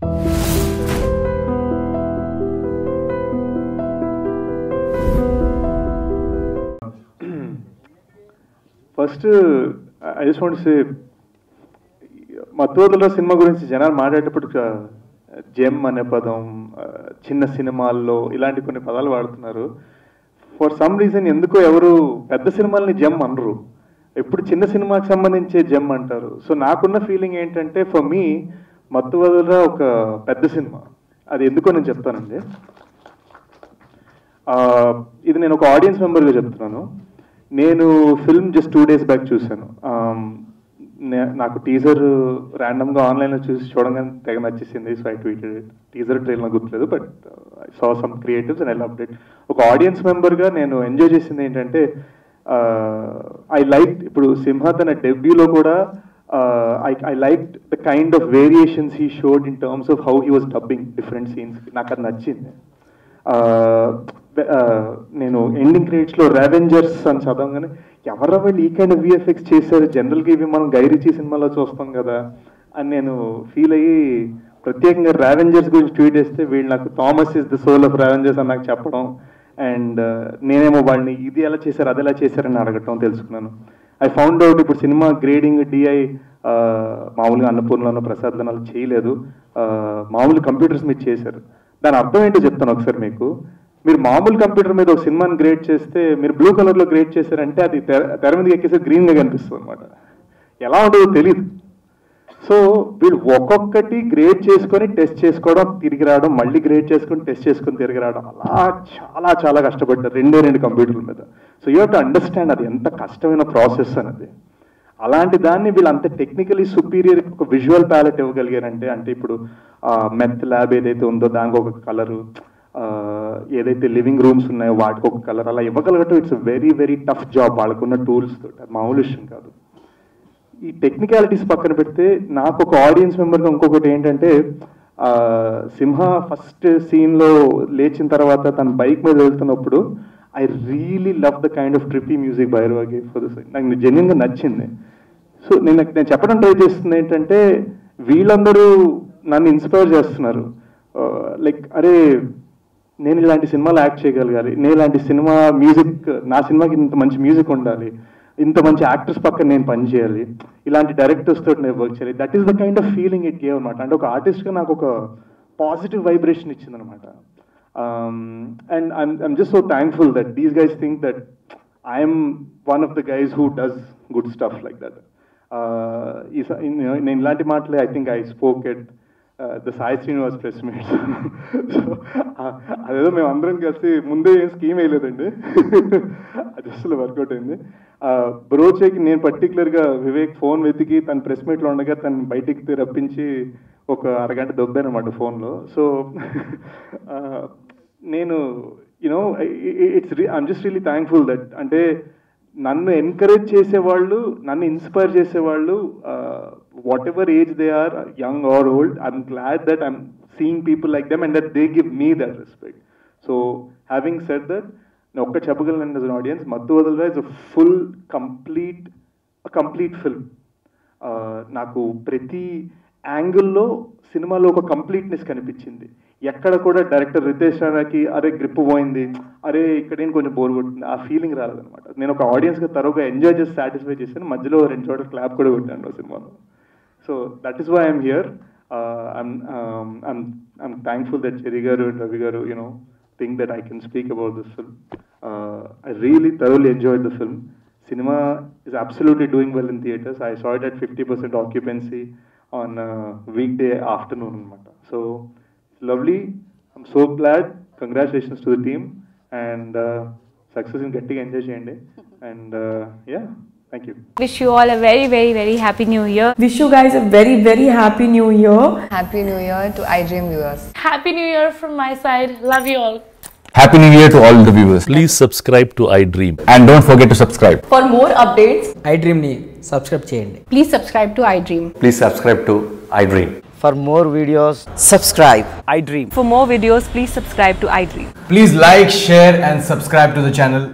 First I just want say మత్తోదల cinema గురించి జనాలు మాట్లాడేటప్పుడు జెమ్ అనే పదం ఆ, చిన్న సినిమాల్లో ఇలాంటి కొన్ని పదాలు వాడుతున్నారు ఫర్ సమ్ రీజన్ ఎందుకో ఎవరు పెద్ద సినిమాల్ని జెమ్ అనరు ఎప్పుడు చిన్న సినిమాకి సంబంధించే జెమ్ అంటారు సో నాకున్న ఫీలింగ్ ఏంటంటే ఫర్ మీ మత్తు వదల ఒక పెద్ద సినిమా అది ఎందుకో నేను చెప్తానండి ఆ, ఇది నేను ఒక ఆడియన్స్ మెంబర్గా చెప్తున్నాను నేను film just two days back చూశాను ఆమ్, నే- నాకు టీజర్ ర్యాండమ్గా ఆన్లైన్లో చూసి చూడగానే తెగ నచ్చేసింది so I tweeted it teaser trail నాకు గుర్తులేదు but I saw some creatives and I love it ఒక ఆడియన్స్ మెంబర్గా నేను ఎంజాయ్ చేసింది ఏంటంటే ఐ లైక్ ఇప్పుడు సింహ తన డెబ్యూలో కూడా I I like the kind of variations he showed in terms of how he was dubbing different scenes నాకు అది నచ్చింది ఆ, ఆ, నేను ఎండింగ్ క్రెడిట్స్ లో రెవెంజర్స్ అని చదవగానే ఎవరో వీళ్ళు ఈ కైండ్ విఎఫ్ఎక్స్ చేశారు జనరల్ గా ఇవి మనం గైరిచి సినిమాలో చూస్తాం కదా అని నేను ఫీల్ అయ్యి ప్రత్యేకంగా రావెంజర్స్ గురించి ట్వీట్ చేస్తే వీళ్ళు నాకు Thomas is the soul of revengers అని నాకు చెప్పడం అండ్ నేనేమో వాళ్ళని ఇది ఎలా చేశారు అది ఎలా చేశారని అడగటం తెలుసుకున్నాను ఐ ఫౌండ్ అవుట్ ఇప్పుడు సినిమా గ్రేడింగ్ డిఐ మామూలుగా అన్నపూర్ణలో ప్రసాద్ అలా చేయలేదు ఆ, మామూలు కంప్యూటర్స్ మీద చేశారు దాని అర్థం ఏంటో చెప్తాను ఒకసారి మీకు మీరు మామూలు కంప్యూటర్ మీద ఒక సినిమాని గ్రేడ్ చేస్తే మీరు బ్లూ కలర్ లో గ్రేడ్ చేశారంటే అది తెర తెర మీదకి ఎక్కేసరి గ్రీన్ గా కనిపిస్తుంది అనమాట ఎలా ఉంటుందో తెలియదు సో వీళ్ళు ఒక్కొక్కటి గ్రేడ్ చేసుకొని టెస్ట్ చేసుకోవడం తిరిగి రావడం మళ్ళీ గ్రేడ్ చేసుకొని టెస్ట్ చేసుకొని తిరిగి రావడం అలా చాలా చాలా కష్టపడ్డారు రెండే రెండు కంప్యూటర్ల మీద సో యూ టు అండర్స్టాండ్ అది ఎంత కష్టమైన ప్రాసెస్ అనేది అలాంటి దాన్ని వీళ్ళు అంత టెక్నికలీ సుపీరియర్ ఒక విజువల్ ప్యాలెట్ ఇవ్వగలిగారంటే అంటే ఇప్పుడు మెత్ ల్యాబ్ ఏదైతే ఉందో దానికి ఒక కలరు ఏదైతే లివింగ్ రూమ్స్ ఉన్నాయో వాటికి ఒక కలర్ అలా ఇవ్వగలగటం it's very very tough job వాళ్ళకున్న టూల్స్ తోటి అది మామూలు విషయం కాదు ఈ టెక్నికాలిటీస్ పక్కన పెడితే నాకు ఒక ఆడియన్స్ మెంబర్గా ఇంకొకటి ఏంటంటే ఆ, సింహ ఫస్ట్ సీన్లో లేచిన తర్వాత తన బైక్ మీద వెళ్తున్నప్పుడు I really love the kind of trippy music బైరవాగి ఫర్ ద నాకు జెన్యున్గా నచ్చింది సో నేను నేను చెప్పడం ట్రై చేస్తుంది ఏంటంటే వీళ్ళందరూ నన్ను ఇన్స్పైర్ చేస్తున్నారు లైక్ అరే నేను ఇలాంటి సినిమాలు యాక్ట్ చేయగలగాలి నేను ఇలాంటి సినిమా మ్యూజిక్ నా సినిమాకి ఇంత మంచి మ్యూజిక్ ఉండాలి ఇంత మంచి యాక్టర్స్ పక్కన నేను పని చేయాలి ఇలాంటి డైరెక్టర్స్ తోటి నేను వర్క్ చేయాలి that is the kind of feeling it gave అనమాట అంటే ఒక ఆర్టిస్ట్గా నాకు ఒక పాజిటివ్ వైబ్రేషన్ ఇచ్చింది అనమాట and I'm I'm just so thankful that these guys think that I'm one of the guys who does good stuff like that ఈ స- ఇన్- నేను ఇలాంటి మాటలే I think I spoke at the Sai Srinivas press meet so అదేదో మేము అందరం కలిసి ముందే ఏం స్కీమ్ వేయలేదండి అది అసలు వర్కౌట్ అయింది బ్రోచేకి నేను పర్టికులర్గా వివేక్ ఫోన్ వెతికి తన ప్రెస్ మీట్లో ఉండగా తను బయటికి రప్పించి ఒక అరగంట దొబ్బాను అనమాట ఫోన్లో సో నేను you know it's I'm just really thankful that అంటే నన్ను ఎంకరేజ్ చేసేవాళ్ళు నన్ను ఇన్స్పైర్ చేసేవాళ్ళు whatever age they are young or old I'm glad that I'm seeing people like them and that they give me that respect so having set that నేను ఒక్క చెప్పగలను an audience Mathu Vadalara is full complete complete film నాకు ప్రతి యాంగిల్లో సినిమాలో ఒక completeness కనిపించింది ఎక్కడ కూడా డైరెక్టర్ రితేష్ రాణాకి అరే గ్రిప్ పోయింది అరే ఇక్కడ ఏం కొంచెం బోర్ కొట్టింది ఆ ఫీలింగ్ రాలేదనమాట నేను ఒక ఆడియన్స్గా తరువుగా ఎంజాయ్ చేసి సాటిస్ఫై చేశాను మధ్యలో రెండు చోట్ల క్లాప్ కూడా కొట్టాను ఆ సినిమాలో so that is why I'm here I'm thankful that Cherry గారు అండ్ రవి గారు you know think that I can speak about this film I really thoroughly enjoy the film cinema is absolutely doing well in theaters. I saw it at 50% occupancy on uh, weekday afternoon. అనమాట. So it's lovely. I'm so glad. Congratulations to the team and uh, success in getting enjoy చేయండి. And uh, yeah, thank you. Wish you all a very, very, very happy new year. Wish you guys a very, very happy new year. Happy New Year to iDream viewers. Happy New Year from my side. Love you all. Happy New Year to all the viewers. Please subscribe to iDream. And don't forget to subscribe. For more updates, ఐ డ్రీమ్ని subscribe చేయండి Please subscribe to iDream. Please subscribe to iDream. For more videos subscribe iDream For more videos, please subscribe to iDream. Please like, share, and subscribe to the channel.